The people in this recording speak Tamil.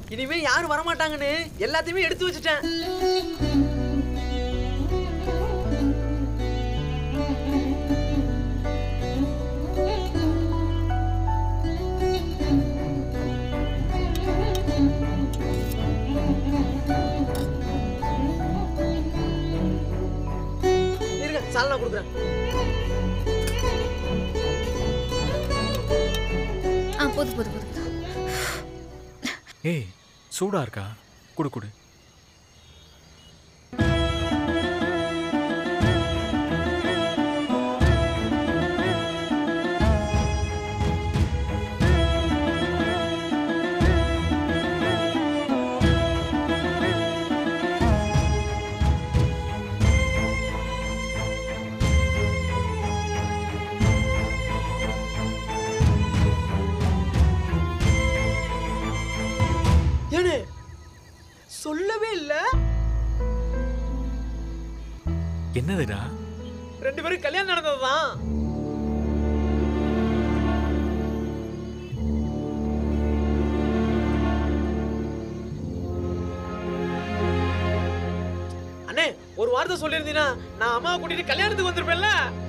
இனிமே யாரும் வரமாட்டாங்கன்னு எல்லாத்தையுமே எடுத்து வச்சுட்டேன் இருங்க சால்னா கொடுக்குறேன் ஆ போது போது போது ஏய் சூடா இருக்கா குடு குடு ஏனே சொல்லவே இல்ல என்னதுடா ரெண்டு பேரும் கல்யாணம் நடந்ததுதான் அண்ணே ஒரு வார்த்தை சொல்லியிருந்தீங்கன்னா நான் அம்மாவை கூட்டிட்டு கல்யாணத்துக்கு வந்திருப்பேன்ல